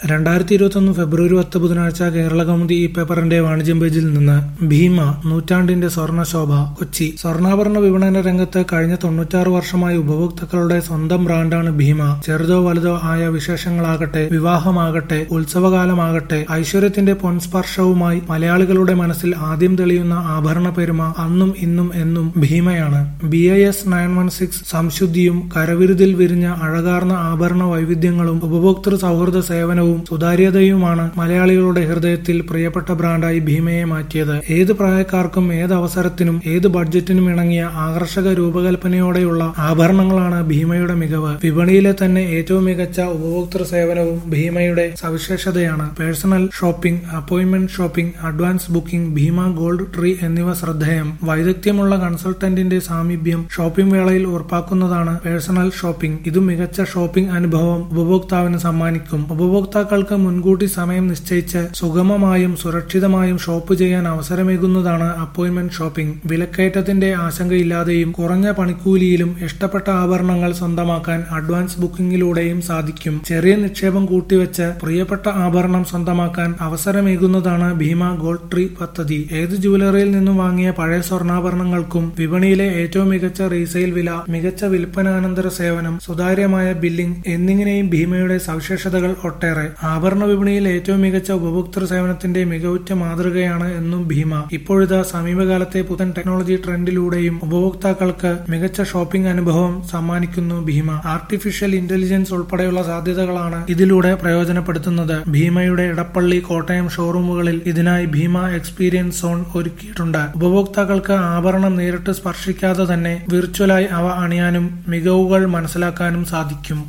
രണ്ടായിരത്തി ഇരുപത്തൊന്ന് ഫെബ്രുവരി പത്ത് ബുധനാഴ്ച കേരള കൗമുദി ഈ പേപ്പറിന്റെ വാണിജ്യം പേജിൽ നിന്ന് ഭീമ നൂറ്റാണ്ടിന്റെ സ്വർണ്ണശോഭ കൊച്ചി സ്വർണ്ണാഭരണ വിപണന രംഗത്ത് കഴിഞ്ഞ തൊണ്ണൂറ്റാറ് വർഷമായി ഉപഭോക്താക്കളുടെ സ്വന്തം ബ്രാൻഡാണ് ഭീമ ചെറുതോ വലുതോ ആയ വിശേഷങ്ങളാകട്ടെ വിവാഹമാകട്ടെ ഉത്സവകാലമാകട്ടെ ഐശ്വര്യത്തിന്റെ പൊൻസ്പർശവുമായി മലയാളികളുടെ മനസ്സിൽ ആദ്യം തെളിയുന്ന ആഭരണ പെരുമ അന്നും ഇന്നും എന്നും ഭീമയാണ് B I S nine one six സംശുദ്ധിയും കരവിരുതിൽ വിരിഞ്ഞ അഴകാർന്ന ആഭരണ വൈവിധ്യങ്ങളും ഉപഭോക്തൃ സൗഹൃദ സേവനവും സുതാര്യതയുമാണ് മലയാളികളുടെ ഹൃദയത്തിൽ പ്രിയപ്പെട്ട ബ്രാൻഡായി ഭീമയെ മാറ്റിയത് ഏത് പ്രായക്കാർക്കും ഏത് അവസരത്തിനും ഏത് ബഡ്ജറ്റിനും ഇണങ്ങിയ ആകർഷക രൂപകൽപ്പനയോടെയുള്ള ആഭരണങ്ങളാണ് ഭീമയുടെ മികവ് വിപണിയിലെ തന്നെ ഏറ്റവും മികച്ച ഉപഭോക്തൃ സേവനവും ഭീമയുടെ സവിശേഷതയാണ് personal shopping appointment shopping advance booking Bhima gold tree എന്നിവ ശ്രദ്ധേയം വൈദഗ്ധ്യമുള്ള കൺസൾട്ടന്റിന്റെ സാമീപ്യം ഷോപ്പിംഗ് വേളയിൽ ഉറപ്പാക്കുന്നതാണ് പേഴ്സണൽ ഷോപ്പിംഗ് ഇത് മികച്ച ഷോപ്പിംഗ് അനുഭവം ഉപഭോക്താവിന് സമ്മാനിക്കും ഉപഭോക്താക്കൾക്ക് മുൻകൂട്ടി സമയം നിശ്ചയിച്ച് സുഗമമായും സുരക്ഷിതമായും ഷോപ്പ് ചെയ്യാൻ അവസരമേകുന്നതാണ് അപ്പോയിന്റ്മെന്റ് ഷോപ്പിംഗ് വിലക്കയറ്റത്തിന്റെ ആശങ്കയില്ലാതെയും കുറഞ്ഞ പണിക്കൂലിയിലും ഇഷ്ടപ്പെട്ട ആഭരണങ്ങൾ സ്വന്തമാക്കാൻ അഡ്വാൻസ് ബുക്കിംഗിലൂടെയും സാധിക്കും ചെറിയ നിക്ഷേപം കൂട്ടിവെച്ച് പ്രിയപ്പെട്ട ആഭരണം സ്വന്തമാക്കാൻ അവസരമേകുന്നതാണ് ഭീമ ഗോൾഡ് ട്രീ പദ്ധതി ഏത് ജുവലറിയിൽ നിന്നും വാങ്ങിയ പഴയ സ്വർണ്ണാഭരണങ്ങൾക്കും വിപണിയിലെ ഏറ്റവും മികച്ച റീസെയിൽ വില മികച്ച വിൽപ്പനാനന്തര സേവനം സുതാര്യമായ ബില്ലിംഗ് എന്നിങ്ങനെയും ഭീമയുടെ സവിശേഷതകൾ ഒട്ടേറെ ആഭരണ വിപണിയിൽ ഏറ്റവും മികച്ച ഉപഭോക്തൃ സേവനത്തിന്റെ മികവുറ്റ മാതൃകയാണ് എന്നും ഭീമ ഇപ്പോഴിതാ സമീപകാലത്തെ പുത്തൻ ടെക്നോളജി ട്രെൻഡിലൂടെയും ഉപഭോക്താക്കൾക്ക് മികച്ച ഷോപ്പിംഗ് അനുഭവം സമ്മാനിക്കുന്നു ഭീമ ആർട്ടിഫിഷ്യൽ ഇന്റലിജൻസ് ഉൾപ്പെടെയുള്ള സാധ്യതകളാണ് ഇതിലൂടെ പ്രയോജനപ്പെടുത്തുന്നത് ഭീമയുടെ ഇടപ്പള്ളി കോട്ടയം ഷോറൂമുകളിൽ ഇതിനായി ഭീമ എക്സ്പീരിയൻസ് സോൺ ഒരുക്കിയിട്ടുണ്ട് ഉപഭോക്താക്കൾക്ക് ആഭരണം നേരിട്ട് സ്പർശിക്കാതെ തന്നെ വിർച്വലായി അവ അണിയാനും മികവുകൾ മനസ്സിലാക്കാനും സാധിക്കും